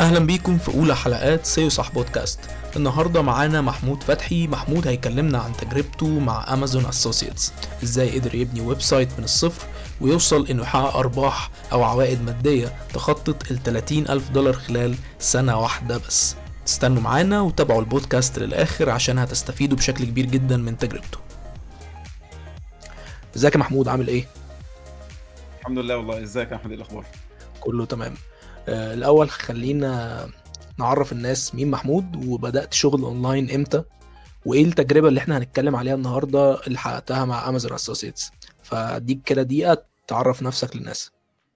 اهلا بيكم في اولى حلقات سيو صح بودكاست النهارده معانا محمود فتحي محمود هيكلمنا عن تجربته مع امازون اسوسيتس ازاي قدر يبني ويب سايت من الصفر ويوصل انه يحقق ارباح او عوائد ماديه تخطط ال 30 الف دولار خلال سنه واحده بس استنوا معانا وتابعوا البودكاست للاخر عشان هتستفيدوا بشكل كبير جدا من تجربته ازيك يا محمود عامل ايه الحمد لله والله ازيك يا احمد ايه الاخبار كله تمام آه، الاول خلينا نعرف الناس مين محمود وبدات شغل اونلاين امتى وايه التجربه اللي احنا هنتكلم عليها النهارده اللي حققتها مع امازون اسوسيتس فديك كده دقيقه تعرف نفسك للناس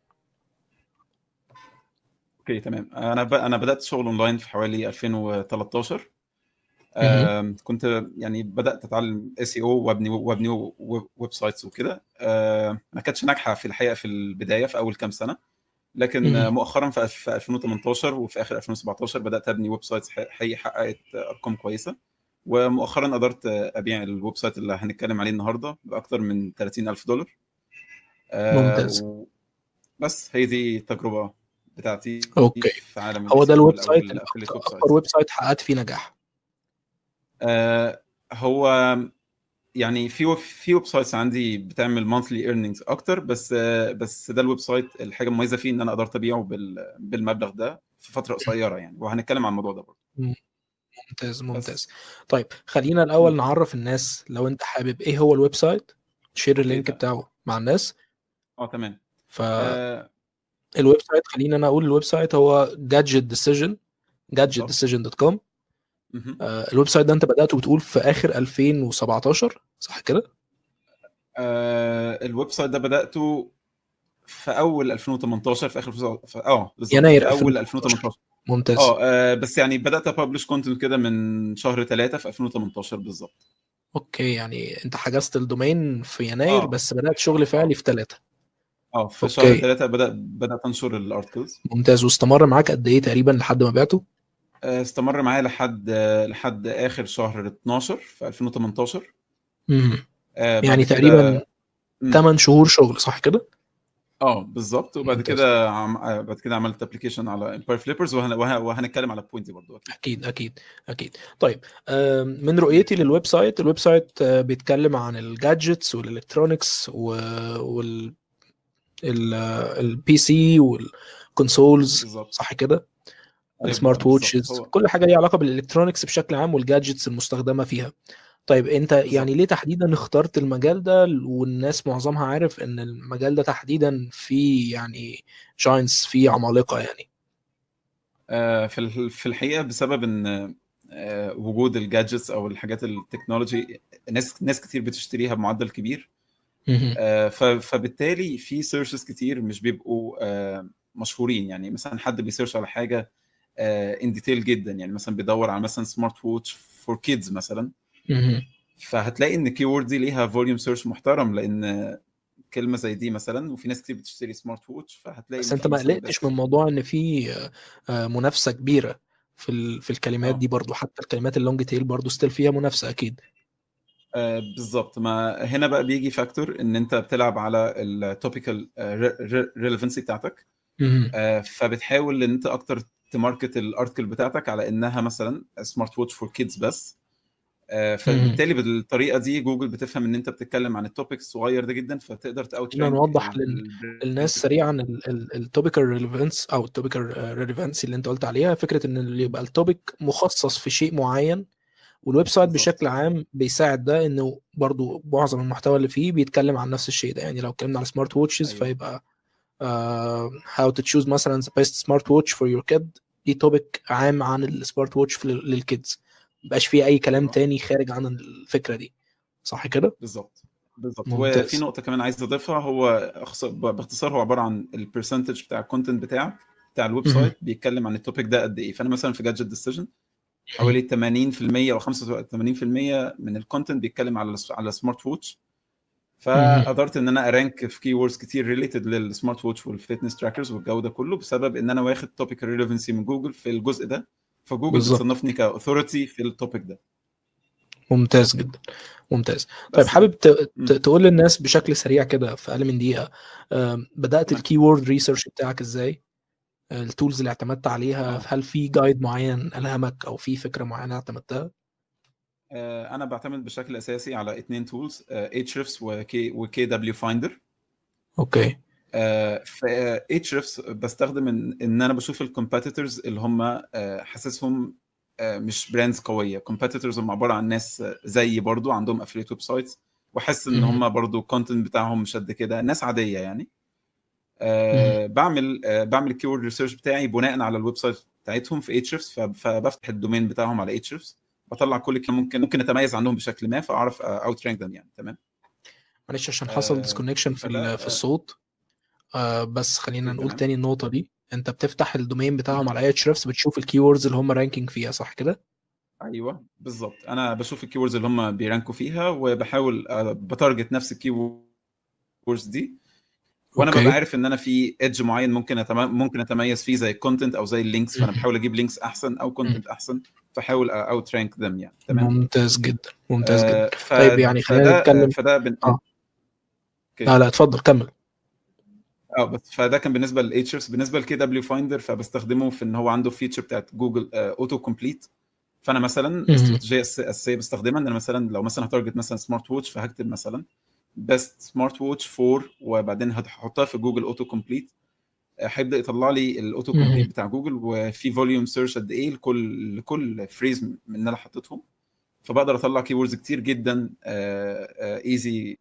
اوكي تمام انا ب... انا بدات شغل اونلاين في حوالي 2013 آه كنت يعني بدات اتعلم اس اي او وابني وابني ويب سايتس وكده آه ما كانتش ناجحه في الحقيقه في البدايه في اول كام سنه لكن مم. مؤخرا في في 2018 وفي اخر 2017 بدات ابني ويب سايتس حقيقي حققت ارقام كويسه ومؤخرا قدرت ابيع الويب سايت اللي هنتكلم عليه النهارده باكثر من 30 الف دولار آه، ممتاز. و- بس هي دي التجربه بتاعتي أوكي. في عالم هو ده ال SEO الويب أو سايت ال affiliate الأكتر- web sites. اكبر ويب سايت حققت فيه نجاح آه، هو يعني في في ويب سايتس عندي بتعمل مانثلي ايرنينجز اكتر بس آه، بس ده الويب سايت الحاجه المميزه فيه ان انا قدرت ابيعه بال- بالمبلغ ده في فتره قصيره يعني وهنتكلم عن الموضوع ده برضه ممتاز ممتاز طيب خلينا الاول مم. نعرف الناس لو انت حابب ايه هو الويب سايت شير اللينك ده. بتاعه مع الناس اه تمام فالويب آه، سايت خلينا انا اقول الويب سايت هو gadget decision gadgetdecision.com مهم. آه، الويب سايت ده انت بدأته بتقول في اخر 2017 صح كده؟ آه، الويب سايت ده بداته في اول 2018 في اخر في- اه بالظبط يناير في اول 2018. 2018 ممتاز اه آه، بس يعني بدات ابلش كونتنت كده من شهر 3 في 2018 بالظبط اوكي يعني انت حجزت الدومين في يناير آه. بس بدأت شغل فعلي في ثلاثة اه في أوكي. شهر 3 بدات بدات انشر الارتكلز ممتاز واستمر معاك قد ايه تقريبا لحد ما بعته؟ آه، استمر معايا لحد آه، لحد اخر شهر 12 في 2018 مم. آه، بعد يعني كده- تقريبا مم. 8 شهور شغل صح كده؟ اه بالظبط وبعد ممتاز. كده عم... آه، بعد كده عملت ابلكيشن على امباير فليبرز وهن... وه... وهنتكلم على بوينت دي برضه اكيد اكيد اكيد اكيد طيب آم، من رؤيتي للويب سايت الويب سايت آه، بيتكلم عن الجادجتس والالكترونكس وال البي سي والكونسولز بالظبط صح كده؟ أيوة، السمارت بالظبط. ووتشز هو- كل حاجه ليها علاقه بالالكترونكس بشكل عام والجادجتس المستخدمه فيها طيب انت بالظبط. يعني ليه تحديدا اخترت المجال ده والناس معظمها عارف ان المجال ده تحديدا فيه يعني جاينتس فيه عمالقه يعني آه، في ال- في الحقيقه بسبب ان آه، وجود الجادجتس او الحاجات التكنولوجي ناس ناس كتير بتشتريها بمعدل كبير مهم. آه، ف- فبالتالي في سيرشز كتير مش بيبقوا آه، مشهورين يعني مثلا حد بيسيرش على حاجه ان ديتيل جدا يعني مثلا بيدور على مثلا سمارت ووتش فور كيدز مثلا مهم. فهتلاقي ان كيورد دي ليها فوليوم سيرش محترم لان كلمه زي دي مثلا وفي ناس كتير بتشتري سمارت ووتش فهتلاقي بس إن انت في ما مثلاً قلقتش بس- من موضوع ان في آه، منافسه كبيره في ال- في الكلمات آه. دي برضو حتى الكلمات اللونج تيل برضو ستيل فيها منافسه اكيد آه، بالظبط ما هنا بقى بيجي فاكتور ان انت بتلعب على التوبيكال ريليفنسي بتاعتك مهم. آه، فبتحاول ان انت اكتر تماركت الارتكل بتاعتك على انها مثلا سمارت ووتش فور كيدز بس آه، فبالتالي بالطريقه دي جوجل بتفهم ان انت بتتكلم عن التوبيك الصغير ده جدا فتقدر تاوت خلينا نوضح لل- الناس سريعا التوبيكال ريليفنس او التوبيكال ريليفنسي اللي انت قلت عليها فكره ان اللي يبقى التوبيك مخصص في شيء معين والويب سايت بالظبط. بشكل عام بيساعد ده انه برضو معظم المحتوى اللي فيه بيتكلم عن نفس الشيء ده يعني لو اتكلمنا على سمارت ووتشز أيوة. فيبقى uh, how to choose مثلا the best smart watch for your kid دي توبيك عام عن السمارت ووتش للكيدز مبقاش فيه اي كلام آه. تاني خارج عن الفكره دي صح كده؟ بالظبط بالظبط ممتاز. وفي نقطه كمان عايز اضيفها هو أخص- باختصار هو عباره عن البرسنتج بتاع الكونتنت بتاعك بتاع الويب مهم. سايت بيتكلم عن التوبيك ده قد ايه فانا مثلا في جادجت ديسيجن حوالي 80% او 85% من الكونتنت بيتكلم على على سمارت ووتش فقدرت ان انا ارانك في كي ووردز كتير ريليتد للسمارت ووتش والفيتنس تراكرز والجو ده كله بسبب ان انا واخد توبيك ريليفنسي من جوجل في الجزء ده فجوجل بالظبط. بتصنفني كاثوريتي في التوبيك ده ممتاز جدا ممتاز طيب بس حابب ت- مم. ت- تقول للناس بشكل سريع كده في اقل من دقيقه آم، بدات تمام. الكي وورد ريسيرش بتاعك ازاي التولز اللي اعتمدت عليها آه. هل في جايد معين الهمك او في فكره معينه اعتمدتها آه، انا بعتمد بشكل اساسي على اتنين تولز اتشرفس وكي وكي دبليو فايندر اوكي في اتشرفس بستخدم ان إن انا بشوف الكومبيتيتورز اللي هم آه، حاسسهم آه، مش براندز قويه كومبيتيتورز هم عباره عن ناس آه، زيي برضو عندهم افليت ويب سايتس واحس ان مهم. هم برضو الكونتنت بتاعهم مش قد كده ناس عاديه يعني آه، بعمل آه، بعمل الكيورد ريسيرش بتاعي بناء على الويب سايت بتاعتهم في اتشرفس فبفتح الدومين بتاعهم على اتشرفس بطلع كل كلام ممكن ممكن اتميز عنهم بشكل ما فاعرف اوت رانك them يعني تمام معلش عشان حصل آه، ديسكونكشن في فلا- ال- في الصوت آه بس خلينا نقول تمام. تاني النقطه دي انت بتفتح الدومين بتاعهم على اي اتش بتشوف الكيوردز اللي هم رانكينج فيها صح كده ايوه بالظبط انا بشوف الكيوردز اللي هم بيرانكوا فيها وبحاول آه، بتارجت نفس الكيوردز دي وانا أوكي. ببقى عارف ان انا في ايدج معين ممكن أتم... ممكن اتميز فيه زي الكونتنت او زي اللينكس فانا مهم. بحاول اجيب لينكس احسن او كونتنت احسن فاحاول اوت رانك ذم يعني تمام ممتاز جدا ممتاز جدا آه، ف... طيب يعني خلينا فده نتكلم- فده بن... آه. أوكي. لا لا اتفضل كمل اه بس فده كان بالنسبه للاتشرز بالنسبه لكي دبليو فايندر فبستخدمه في ان هو عنده فيتشر بتاعت جوجل اوتو كومبليت فانا مثلا استراتيجيه أس- اساسيه بستخدمها ان انا مثلا لو مثلا هتارجت مثلا سمارت ووتش فهكتب مثلا بيست سمارت ووتش 4 وبعدين هحطها في جوجل اوتو كومبليت هيبدا يطلع لي الاوتو مهم. كومبليت بتاع جوجل وفي فوليوم سيرش قد ايه لكل لكل فريز من اللي انا حطيتهم فبقدر اطلع كيوردز كتير جدا ايزي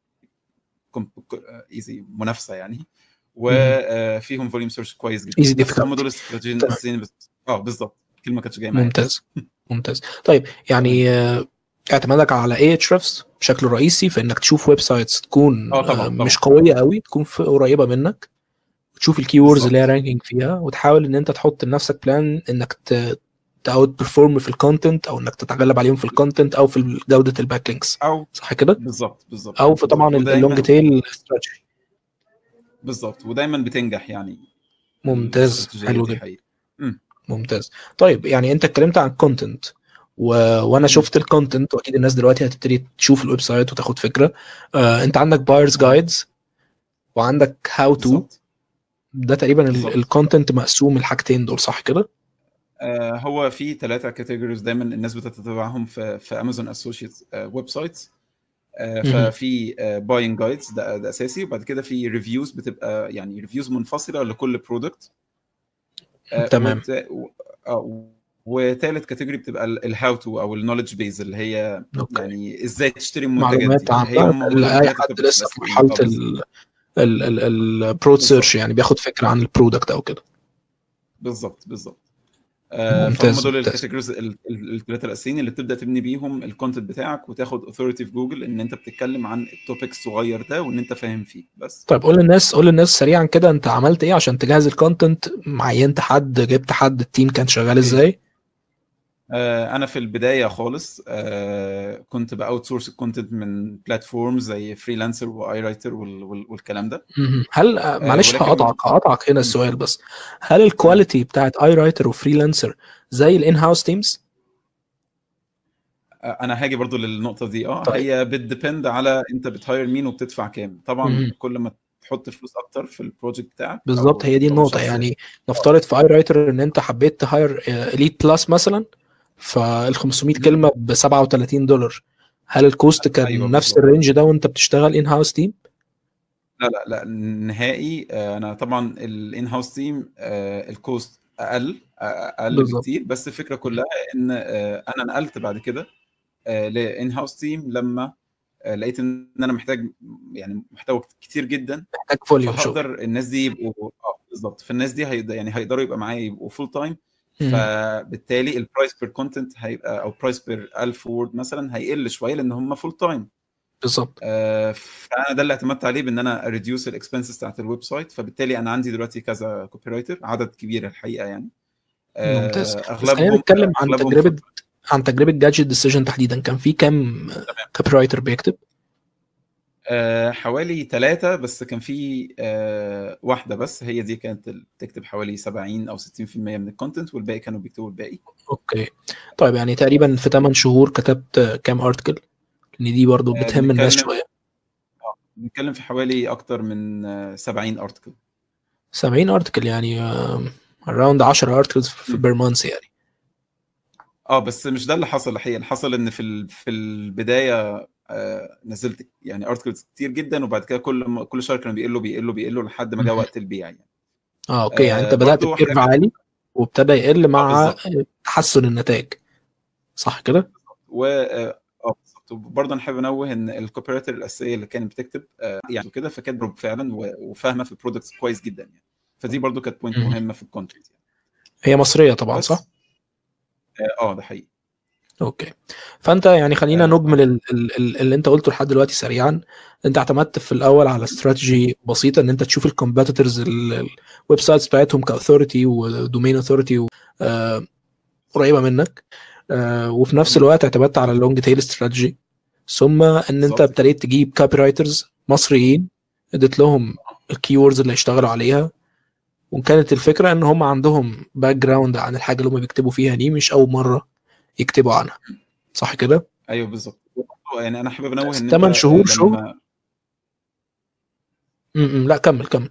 ايزي منافسه يعني وفيهم فوليوم سيرش كويس جدا Easy بس difficult. هم دول الاستراتيجيين تمام. الاساسيين بس اه بالظبط الكلمه كانتش جايه معايا ممتاز ممتاز طيب يعني آه، اعتمادك على اي اتش بشكل رئيسي في انك تشوف ويب سايتس تكون آه، طبعاً، آه، طبعاً. مش قويه قوي تكون في قريبه منك وتشوف الكيوردز بالظبط. اللي هي رانكينج فيها وتحاول ان انت تحط لنفسك بلان انك تاوت بيرفورم في الكونتنت او انك تتغلب عليهم في الكونتنت او في جوده الباك لينكس او صح كده بالظبط بالظبط او في طبعا بالظبط. ودايماً- اللونج تيل استراتيجي بالظبط ودايما بتنجح يعني ممتاز الاستراتيجية حلو دي جدا حقيقي. ممتاز طيب يعني انت اتكلمت عن الكونتنت و... وانا شفت الكونتنت واكيد الناس دلوقتي هتبتدي تشوف الويب سايت وتاخد فكره آه انت عندك بايرز جايدز وعندك هاو تو بالظبط ده تقريبا بالظبط. الكونتنت مقسوم الحاجتين دول صح كده آه، هو في ثلاثة كاتيجوريز دايما الناس بتتبعهم في في امازون اسوشيت ويب سايتس مهم. ففي باينج جايدز ده, ده اساسي وبعد كده في ريفيوز بتبقى يعني ريفيوز منفصله لكل برودكت تمام. وثالث كاتيجوري بتبقى الهاو تو او النولج بيز اللي هي اوكي يعني ازاي تشتري المنتجات معلومات دي هي عامه هم لاي المنتجات حد بتبقى لسه في بس- مرحله آه، بالظبط. البرود سيرش يعني بياخد فكره عن البرودكت او كده بالظبط بالظبط آه، ممتاز، فهم دول ممتاز. الكاتيجوريز الثلاثه الاساسيين اللي بتبدا تبني بيهم الكونتنت بتاعك وتاخد اوثورتي في جوجل ان انت بتتكلم عن التوبيك الصغير ده وان انت فاهم فيه بس طيب قول للناس قول للناس سريعا كده انت عملت ايه عشان تجهز الكونتنت عينت حد جبت حد التيم كان شغال ازاي آه، انا في البدايه خالص آه، كنت باوت سورس الكونتنت من بلاتفورمز زي فريلانسر واي رايتر والكلام ده مهم. هل آه، معلش ولكن- هقطعك هقطعك هنا السؤال بس هل الكواليتي بتاعت اي رايتر وفريلانسر زي الان هاوس تيمز آه، انا هاجي برضو للنقطه دي اه طيب. هي بتديبند على انت بتهاير مين وبتدفع كام طبعا مهم. كل ما تحط فلوس اكتر في البروجكت بتاعك بالظبط أو- هي دي أو النقطه شخص- يعني نفترض في اي رايتر ان انت حبيت تهاير اليت بلس مثلا فال 500 كلمه ب 37 دولار هل الكوست كان أيوة نفس بالظبط. الرينج ده وانت بتشتغل ان هاوس تيم لا لا لا نهائي آه، انا طبعا الان هاوس تيم الكوست اقل آه، اقل بالظبط. بكتير بس الفكره كلها ان آه، انا نقلت بعد كده لان هاوس تيم لما آه، لقيت ان انا محتاج يعني محتوى كتير جدا محتاج فوليوم شغل فهقدر الناس دي يبقوا اه بالظبط فالناس دي هيقدر يعني هيقدروا يبقى معايا يبقوا فول تايم مم. فبالتالي البرايس بير كونتنت هيبقى او برايس بير 1000 وورد مثلا هيقل شويه لان هم فول تايم بالظبط آه، فانا ده اللي اعتمدت عليه بان انا ريديوس الاكسبنسز بتاعت الويب سايت فبالتالي انا عندي دلوقتي كذا كوبي رايتر عدد كبير الحقيقه يعني آه، ممتاز بس اغلبهم خلينا نتكلم عن أغلبهم تجربه عن تجربه جادجت ديسيجن تحديدا كان في كام كوبي رايتر بيكتب آه، حوالي ثلاثة بس كان في آه، واحدة بس هي دي كانت ال- بتكتب حوالي 70 أو 60% من الكونتنت والباقي كانوا بيكتبوا الباقي اوكي طيب يعني تقريبا في 8 شهور كتبت كام ارتكل لان دي برضو آه، بتهم الناس بنتكلم- شويه بنتكلم في حوالي أكتر من آه، 70 أرتكل 70 ارتكل يعني اراوند 10 ارتكلز في مم. بير مانث يعني اه بس مش ده اللي حصل الحقيقه اللي حصل ان في ال- في البدايه آه نزلت يعني ارتكلز كتير جدا وبعد كده كل ما كل شهر كانوا بيقلوا بيقلوا بيقلوا لحد ما جه مهم. وقت البيع يعني اه اوكي يعني انت آه بدات برضو بكيرف حاجه عالي وابتدى يقل اه مع بالظبط تحسن النتائج صح كده؟ و اه آه، بالظبط وبرضه انا حابب انوه ان الكوبي رايتر الاساسيه اللي كانت بتكتب آه يعني كده فكانت بروب فعلا و- وفاهمه في البرودكتس كويس جدا يعني فدي برضه كانت بوينت مهم. مهمه في الكونتنت يعني هي مصريه طبعا صح؟ بس اه آه، ده حقيقي اوكي فانت يعني خلينا آه نجمل ال- ال- ال- اللي انت قلته لحد دلوقتي سريعا انت اعتمدت في الاول على استراتيجي بسيطه ان انت تشوف الكومبيتيتورز الويب سايتس بتاعتهم كاثوريتي ودومين اثوريتي قريبه منك آه، وفي نفس مم. الوقت اعتمدت على اللونج تيل استراتيجي ثم ان انت بالظبط ابتديت تجيب كوبي رايترز مصريين اديت لهم الكي ووردز اللي يشتغلوا عليها وكانت الفكره ان هم عندهم باك جراوند عن الحاجه اللي هم بيكتبوا فيها دي مش اول مره يكتبوا عنها صح كده؟ ايوه بالظبط يعني انا حابب انوه بس ان انت 8 آه، شهور شغل لما م-م، لا كمل كمل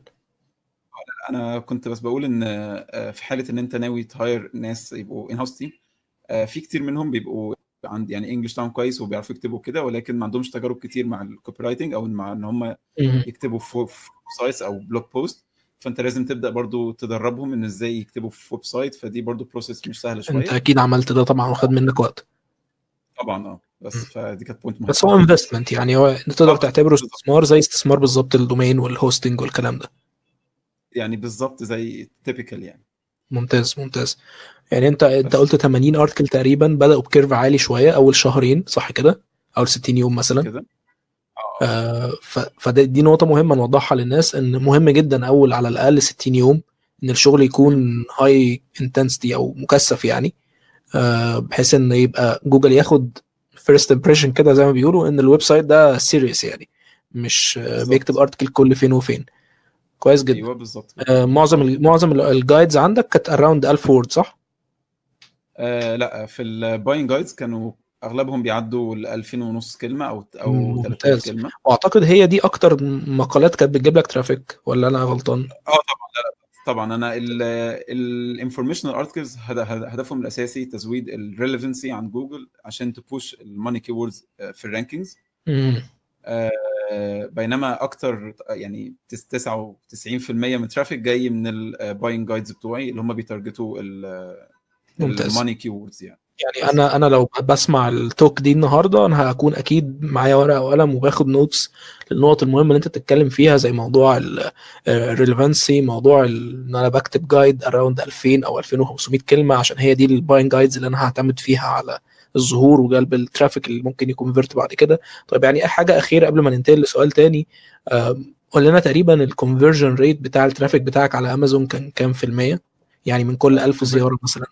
انا كنت بس بقول ان آه، في حاله ان انت ناوي تهاير ناس يبقوا ان هاوس تيم في كتير منهم بيبقوا عند يعني انجلش بتاعهم كويس وبيعرفوا يكتبوا كده ولكن ما عندهمش تجارب كتير مع الكوبي رايتنج او مع ان هم م-م. يكتبوا في في سايتس او بلوج بوست فانت لازم تبدا برضو تدربهم ان ازاي يكتبوا في ويب سايت فدي برضو بروسيس مش سهله انت شويه اكيد عملت ده طبعا وخد منك وقت طبعا اه بس م. فدي كانت بوينت بس مهمه هو انفستمنت يعني هو انت تقدر اه تعتبره بالظبط استثمار زي استثمار بالظبط الدومين والهوستنج والكلام ده يعني بالظبط زي تيبيكال يعني ممتاز ممتاز يعني انت انت بس قلت 80 ارتكل تقريبا بداوا بكيرف عالي شويه اول شهرين صح كده اول 60 يوم مثلا كده اه آه ف... فدي نقطه مهمه نوضحها للناس ان مهم جدا اول على الاقل 60 يوم ان الشغل م. يكون هاي انتنسيتي او مكثف يعني آه بحيث ان يبقى جوجل ياخد فيرست امبريشن كده زي ما بيقولوا ان الويب سايت ده سيريس يعني مش آه بيكتب بالظبط ارتكل كل فين وفين كويس جدا ايوه بالظبط آه معظم ال- معظم الجايدز عندك كانت اراوند 1000 وورد صح؟ آه لا في الباين جايدز كانوا اغلبهم بيعدوا ال 2000 ونص كلمه او او 3000 ممتاز كلمه واعتقد هي دي اكتر مقالات كانت بتجيب لك ترافيك ولا انا غلطان اه طبعا لا لا طبعا انا الانفورميشنال ارتكلز هدفهم الاساسي تزويد الريليفنسي عن جوجل عشان تبوش الماني كيوردز في الرانكينجز مم. آه، بينما اكتر يعني 99% من الترافيك جاي من الباينج جايدز بتوعي اللي هم بيتارجتوا ممتاز الماني كيوردز يعني يعني انا انا لو بسمع التوك دي النهارده انا هكون اكيد معايا ورقه وقلم وباخد نوتس للنقط المهمه اللي انت بتتكلم فيها زي موضوع الريليفنسي موضوع ال- ان انا بكتب جايد اراوند 2000 او 2500 كلمه عشان هي دي الباين جايدز اللي انا هعتمد فيها على الظهور وجلب الترافيك اللي ممكن يكونفرت بعد كده طيب يعني حاجه اخيره قبل ما ننتقل لسؤال تاني آم، قول لنا تقريبا الكونفرجن ريت بتاع الترافيك بتاعك على امازون كان كام في المية يعني من كل 1000 زياره مثلا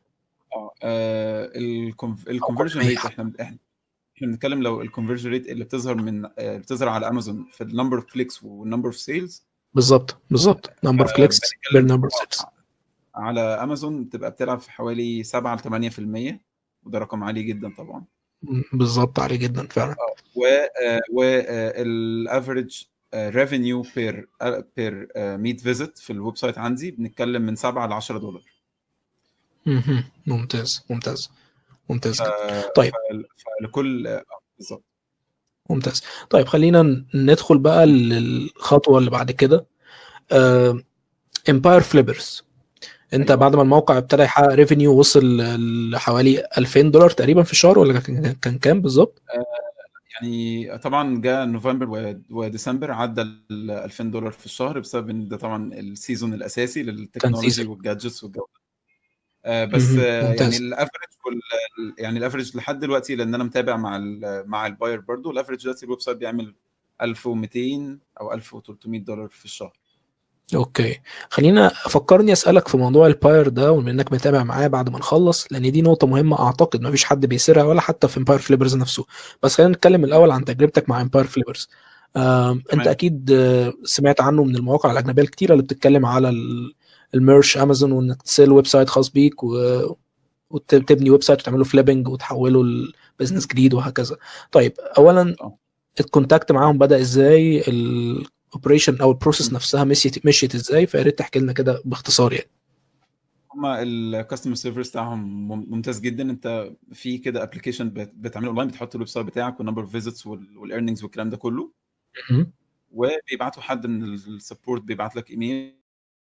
اه الكونفرجن مية ريت حتى. احنا احنا احنا بنتكلم لو الكونفرجن ريت اللي بتظهر من آه، بتظهر على امازون في النمبر اوف كليكس والنمبر اوف سيلز بالظبط بالظبط نمبر اوف كليكس بير نمبر اوف سيلز على امازون بتبقى بتلعب في حوالي 7 ل 8% وده رقم عالي جدا طبعا بالظبط عالي جدا فعلا و والافريج ريفينيو بير بير 100 فيزيت في الويب سايت عندي بنتكلم من 7 ل 10 دولار مهم. ممتاز ممتاز ممتاز جدا ف- طيب ف- فلكل آه، بالظبط ممتاز طيب خلينا ن- ندخل بقى للخطوه اللي بعد كده امباير فليبرز انت أيوة. بعد ما الموقع ابتدى يحقق ريفينيو وصل لحوالي 2000 دولار تقريبا في الشهر ولا كان كان كام بالظبط؟ يعني طبعا جاء نوفمبر و- وديسمبر عدى ال 2000 دولار في الشهر بسبب ان ده طبعا السيزون الاساسي للتكنولوجي سيزون. والجادجتس والجو ده. آه، بس مهم. آه، يعني ممتاز. الافرج وال- يعني الافرج لحد دلوقتي لان انا متابع مع ال مع الباير برضو الافرج دلوقتي الويب سايت بيعمل 1200 او 1300 دولار في الشهر اوكي خلينا فكرني اسالك في موضوع الباير ده وبما انك متابع معايا بعد ما نخلص لان دي نقطه مهمه اعتقد ما فيش حد بيسيرها ولا حتى في امباير فليبرز نفسه بس خلينا نتكلم الاول عن تجربتك مع امباير فليبرز انت تمام. اكيد آه، سمعت عنه من المواقع الاجنبيه الكتيره اللي بتتكلم على ال- الميرش امازون وانك تسيل ويب سايت خاص بيك و... وتبني ويب سايت وتعمله فليبنج وتحوله لبزنس جديد وهكذا طيب اولا آه. الكونتاكت معاهم بدا ازاي ال... الاوبريشن او البروسيس نفسها مشيت مشيت ازاي فيا ريت تحكي لنا كده باختصار يعني هما الكاستمر سيرفيس بتاعهم مم- ممتاز جدا انت في كده ابلكيشن بتعمله اونلاين بتحط الويب سايت بتاعك والنمبر اوف فيزيتس والايرنينجز والكلام ده كله مهم. وبيبعتوا حد من السبورت بيبعت لك ايميل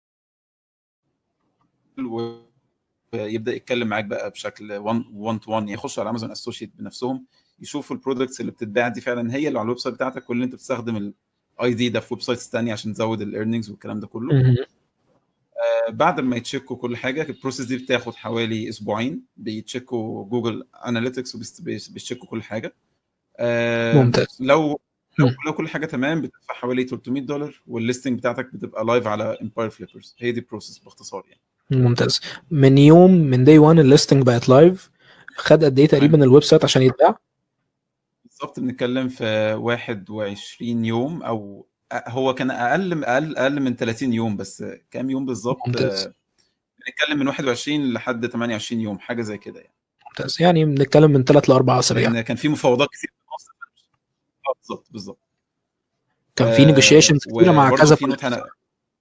ويبدا يتكلم معاك بقى بشكل 1 تو 1 يخش على امازون اسوشيت بنفسهم يشوفوا البرودكتس اللي بتتباع دي فعلا هي اللي على الويب سايت بتاعتك ولا انت بتستخدم الاي دي ده في ويب سايتس ثانيه عشان تزود الايرنينجز والكلام ده كله مهم. آه، بعد ما يتشيكوا كل حاجه البروسيس دي بتاخد حوالي اسبوعين بيتشيكوا جوجل اناليتكس وبيتشيكوا كل حاجه آه، ممتاز لو لو مم. لو كل حاجه تمام بتدفع حوالي 300 دولار والليستنج بتاعتك بتبقى لايف على امباير فليبرز هي دي البروسيس باختصار يعني ممتاز من يوم من داي 1 الليستنج بقت لايف خد قد ايه تقريبا الويب سايت عشان يتباع بالظبط بنتكلم في 21 يوم او أ- هو كان اقل اقل اقل من 30 يوم بس كام يوم بالظبط ممتاز. آه، بنتكلم من 21 لحد 28 يوم حاجه زي كده يعني ممتاز يعني بنتكلم من 3 ل 4 اسابيع لان كان في مفاوضات كتير في النص آه، بالظبط بالظبط كان في نيجوشيشنز كتيره مع وبرضه كذا في نوت هنا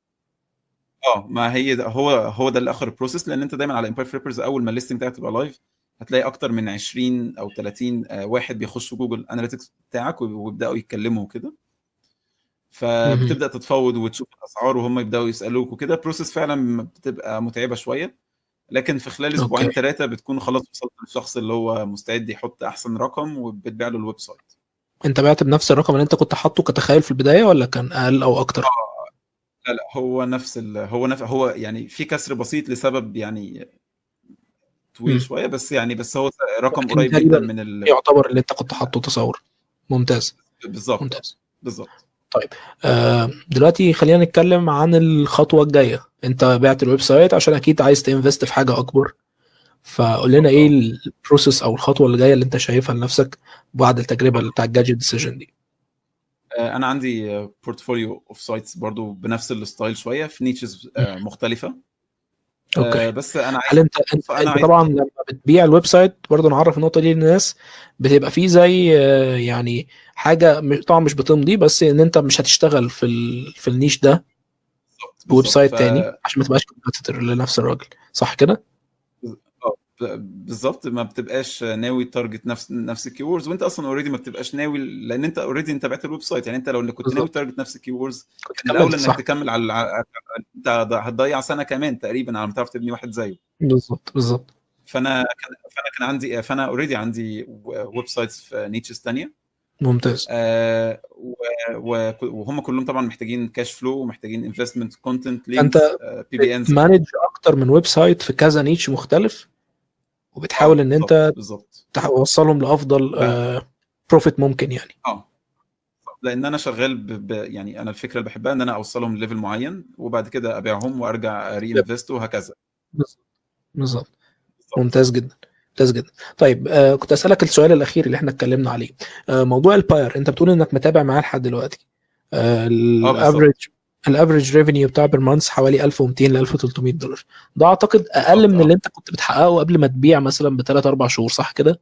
اه ما هي ده هو هو ده اللي اخر البروسيس لان انت دايما على امباير فليبرز اول ما الليستنج بتاعك تبقى لايف هتلاقي اكتر من 20 او 30 آه، واحد بيخشوا جوجل اناليتكس بتاعك ويبداوا يتكلموا وكده فبتبدا تتفاوض وتشوف الاسعار وهم يبداوا يسالوك وكده بروسيس فعلا بتبقى متعبه شويه لكن في خلال اسبوعين أوكي. ثلاثه بتكون خلاص وصلت للشخص اللي هو مستعد يحط احسن رقم وبتبيع له الويب سايت انت بعت بنفس الرقم اللي انت كنت حاطه كتخيل في البدايه ولا كان اقل او اكتر لا لا هو نفس ال... هو نفس هو يعني في كسر بسيط لسبب يعني طويل مم. شويه بس يعني بس هو رقم لكن قريب تقريباً جدا من ال... يعتبر اللي انت كنت حاطه تصور ممتاز بالظبط ممتاز بالظبط آه دلوقتي خلينا نتكلم عن الخطوه الجايه انت بعت الويب سايت عشان اكيد عايز تنفست في حاجه اكبر فقول لنا ايه البروسيس او الخطوه اللي جايه اللي انت شايفها لنفسك بعد التجربه بتاع الجادجت ديسيجن دي آه، انا عندي بورتفوليو اوف سايتس برضو بنفس الستايل شويه في نيتشز مختلفه آه، اوكي بس انا هل عايز انت انت, فأنا انت عايز- طبعا لما بتبيع الويب سايت برضه نعرف النقطه دي للناس بتبقى فيه زي آه، يعني حاجه م- طبعا مش بتمضي بس ان انت مش هتشتغل في ال... في النيش ده بالظبط- بويب بالظبط. سايت ف- تاني عشان ما تبقاش كومبيتيتور لنفس الراجل صح كده؟ ب- بالظبط ما بتبقاش ناوي تارجت نفس نفس الكيوردز وانت اصلا اوريدي ما بتبقاش ناوي لان انت اوريدي انت بعت الويب سايت يعني انت لو كنت ناوي بالظبط. تارجت نفس الكيوردز كنت كان الاولى كملت انك صح تكمل على على- انت هتضيع سنه كمان تقريبا على ما تعرف تبني واحد زيه بالظبط بالظبط فانا كان فانا كان عندي فانا اوريدي عندي ويب سايتس في نيتشز ثانيه ممتاز آه و- و- وهم كلهم طبعا محتاجين كاش فلو ومحتاجين انفستمنت كونتنت أنت بي بي انز مانج اكتر من ويب سايت في كذا نيتش مختلف وبتحاول ان انت بالظبط توصلهم لافضل بروفيت ممكن يعني اه لان انا شغال ب... ب... يعني انا الفكره اللي بحبها ان انا اوصلهم لليفل معين وبعد كده ابيعهم وارجع ري انفست وهكذا بالظبط بالظبط ممتاز جدا ممتاز جدا طيب آه كنت اسالك السؤال الاخير اللي احنا اتكلمنا عليه آه موضوع الباير انت بتقول انك متابع معاه لحد دلوقتي آه الافريج الافريج ريفينيو بتاع بير مانث حوالي 1200 ل 1300 دولار ده اعتقد اقل من اللي انت كنت بتحققه قبل ما تبيع مثلا بثلاث اربع شهور صح كده؟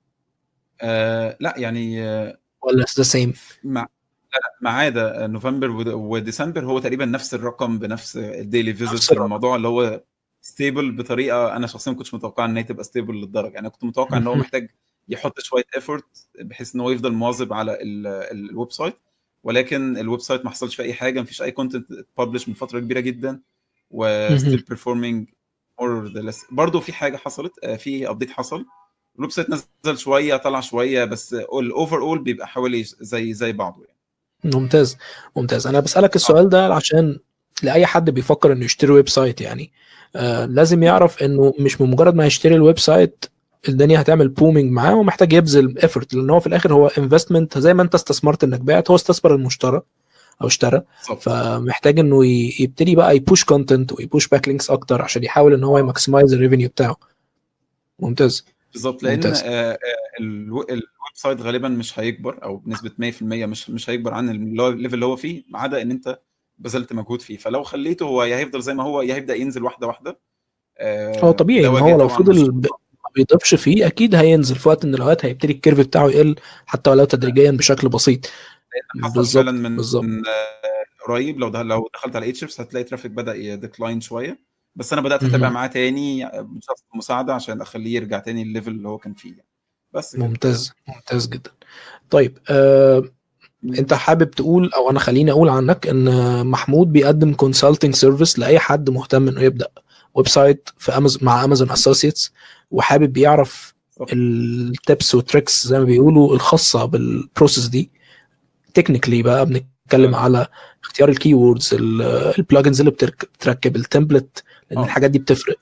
آه لا يعني آه ولا ذا سيم؟ مع لا لا ما عدا نوفمبر ود- وديسمبر هو تقريبا نفس الرقم بنفس الديلي فيزيتس الرقم. الموضوع اللي هو ستيبل بطريقه انا شخصيا ما كنتش متوقع ان هي تبقى ستيبل للدرجه يعني كنت متوقع ان هو مهم. محتاج يحط شويه ايفورت بحيث ان هو يفضل مواظب على ال- ال- الويب سايت ولكن الويب سايت ما حصلش فيه اي حاجه ما فيش اي كونتنت اتبلش من فتره كبيره جدا وستيل بيرفورمينج مور ذا ليس برضه في حاجه حصلت آه، في ابديت حصل الويب سايت نزل شويه طلع شويه بس الاوفر اول بيبقى حوالي زي زي بعضه يعني ممتاز ممتاز انا بسالك السؤال ده عشان لاي حد بيفكر انه يشتري ويب سايت يعني آه لازم يعرف انه مش بمجرد ما يشتري الويب سايت الدنيا هتعمل بومينج معاه ومحتاج يبذل ايفورت لان هو في الاخر هو انفستمنت زي ما انت استثمرت انك بعت هو استثمر المشترى او اشترى بالظبط فمحتاج انه ي- يبتدي بقى يبوش كونتنت ويبوش باك لينكس اكتر عشان يحاول ان هو يماكسمايز الريفينيو بتاعه ممتاز بالظبط لان ممتاز. آه، آه، الو- الويب سايت غالبا مش هيكبر او بنسبه 100% مش مش هيكبر عن اللي هو- الليفل اللي هو فيه ما عدا ان انت بذلت مجهود فيه فلو خليته هو يا هيفضل زي ما هو يا هيبدا ينزل واحده واحده آه، هو طبيعي ده ان وجه هو لو طبعاً فضل مش- ب- ما بيضيفش فيه اكيد هينزل في وقت من الاوقات هيبتدي الكيرف بتاعه يقل حتى ولو تدريجيا بشكل بسيط حصل بالظبط فعلا من بالظبط من قريب لو ده لو دخلت على اتشيفس هتلاقي ترافيك بدا يديكلاين شويه بس انا بدات مهم. اتابع معاه تاني بشخص مساعده عشان اخليه يرجع تاني الليفل اللي هو كان فيه يعني. بس كده. ممتاز ممتاز جدا طيب آه انت حابب تقول او انا خليني اقول عنك ان محمود بيقدم كونسلتنج سيرفيس لاي حد مهتم انه يبدا ويب سايت في امازون مع امازون اسوسيتس وحابب يعرف صح. التبس والتريكس زي ما بيقولوا الخاصه بالبروسيس دي تكنيكلي بقى بنتكلم آه. على اختيار الكي ووردز البلجنز اللي بترك- بتركب التمبلت لان آه. الحاجات دي بتفرق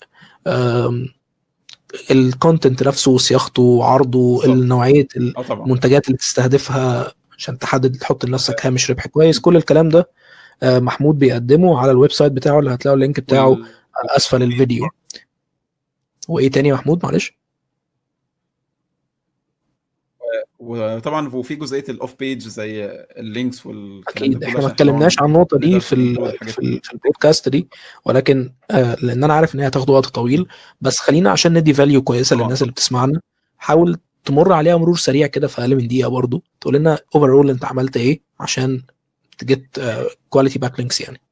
الكونتنت نفسه صياغته عرضه بالظبط. نوعيه ال- اه طبعا المنتجات اللي تستهدفها عشان تحدد تحط لنفسك هامش ربح كويس كل الكلام ده آه، محمود بيقدمه على الويب سايت بتاعه اللي هتلاقوا اللينك بتاعه وال- على اسفل الفيديو وايه تاني يا محمود معلش وطبعا وفي جزئيه الاوف بيج زي اللينكس والكلام اكيد ده احنا كله ما عشان طبعاً اتكلمناش عن النقطه دي نقدر في نكنترول ال الحاجات في, دي. ال في البودكاست دي ولكن آه لان انا عارف ان هي هتاخد وقت طويل بس خلينا عشان ندي فاليو كويسه طبعاً. للناس اللي بتسمعنا حاول تمر عليها مرور سريع كده في اقل من دقيقه برضو تقول لنا اوفر انت عملت ايه عشان تجيت كواليتي باك لينكس يعني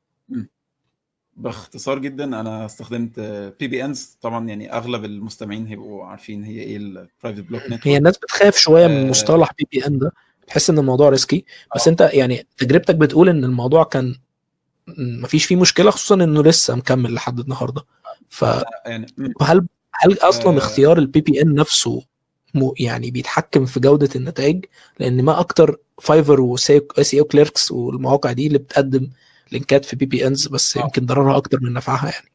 باختصار جدا انا استخدمت بي بي انز طبعا يعني اغلب المستمعين هيبقوا عارفين هي ايه البرايفت بلوك هي نتورك الناس بتخاف شويه من آه. مصطلح بي بي ان ده تحس ان الموضوع ريسكي بس آه. انت يعني تجربتك بتقول ان الموضوع كان مفيش فيه مشكله خصوصا انه لسه مكمل لحد النهارده فهل يعني م- هل اصلا آه. اختيار البي بي ان نفسه مو يعني بيتحكم في جوده النتائج لان ما اكتر فايفر واس اي او كليركس والمواقع دي اللي بتقدم لينكات في بي بي انز بس آه. يمكن ضررها اكتر من نفعها يعني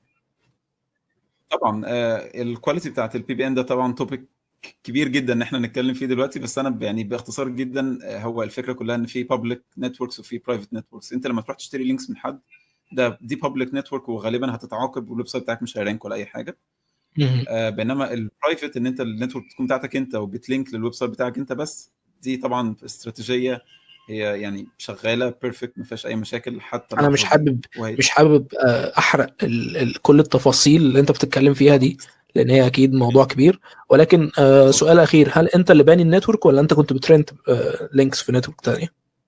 طبعا آه، الكواليتي بتاعت البي بي ان ده طبعا توبيك كبير جدا ان احنا نتكلم فيه دلوقتي بس انا ب- يعني باختصار جدا آه، هو الفكره كلها ان في بابليك نتوركس وفي برايفت نتوركس انت لما تروح تشتري لينكس من حد ده دي بابليك نتورك وغالبا هتتعاقب والويب سايت بتاعك مش هيرانك ولا اي حاجه مهم. آه، بينما البرايفت ان انت النتورك تكون بتاعتك انت وبتلينك للويب سايت بتاعك انت بس دي طبعا استراتيجيه هي يعني شغاله بيرفكت ما فيهاش اي مشاكل حتى انا مش اللحظة دي. حابب وهي- مش حابب آه، احرق ال ال كل التفاصيل اللي انت بتتكلم فيها دي لان هي اكيد موضوع كبير ولكن آه سؤال اخير هل انت اللي باني النتورك ولا انت كنت بترنت آه لينكس في نتورك تانية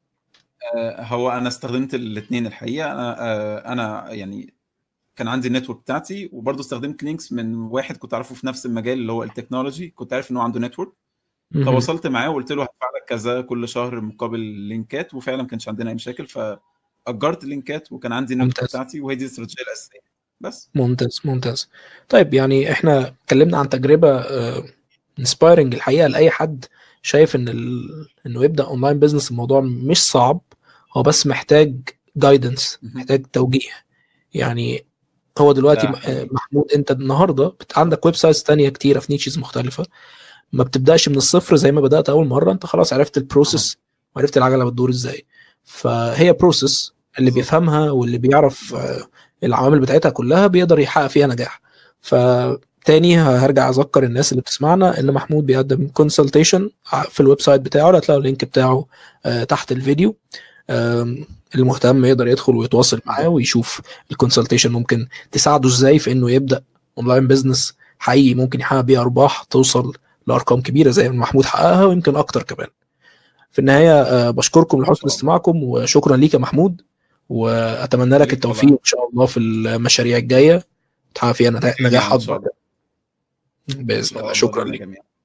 آه، هو انا استخدمت الاثنين الحقيقه انا آه، انا يعني كان عندي النتورك بتاعتي وبرضه استخدمت لينكس من واحد كنت اعرفه في نفس المجال اللي هو التكنولوجي كنت عارف ان هو عنده نتورك مهم. تواصلت معاه وقلت له هدفع لك كذا كل شهر مقابل لينكات وفعلا ما كانش عندنا اي مشاكل فاجرت اللينكات وكان عندي النتورك ممتاز. بتاعتي وهي دي الاستراتيجيه الاساسيه بس ممتاز ممتاز طيب يعني احنا اتكلمنا عن تجربه انسبايرنج الحقيقه لاي حد شايف ان ال... انه يبدا اونلاين بزنس الموضوع مش صعب هو بس محتاج جايدنس مهم. محتاج توجيه يعني هو دلوقتي ده م- حقيقي. محمود انت النهارده بت- عندك ويب سايتس تانية كتيره في نيتشز مختلفه ما بتبداش من الصفر زي ما بدات اول مره انت خلاص عرفت البروسيس وعرفت العجله بتدور ازاي فهي بروسيس اللي بالظبط. بيفهمها واللي بيعرف آه، العوامل بتاعتها كلها بيقدر يحقق فيها نجاح فتاني هرجع اذكر الناس اللي بتسمعنا ان محمود بيقدم كونسلتيشن في الويب سايت بتاعه هتلاقوا اللينك بتاعه آه، تحت الفيديو آم، المهتم يقدر يدخل ويتواصل معاه ويشوف الكونسلتيشن ممكن تساعده ازاي في انه يبدا اونلاين بزنس حقيقي ممكن يحقق بيه ارباح توصل لارقام كبيره زي ما محمود حققها ويمكن اكتر كمان في النهايه آه، بشكركم لحسن الله. استماعكم وشكرا ليك يا محمود واتمنى لك ليك التوفيق طبعاً. ان شاء الله في المشاريع الجايه تحقق فيها نجاح إن نجاح شاء اكبر الله. إن باذن شاء الله شكرا لنا ليك جميعا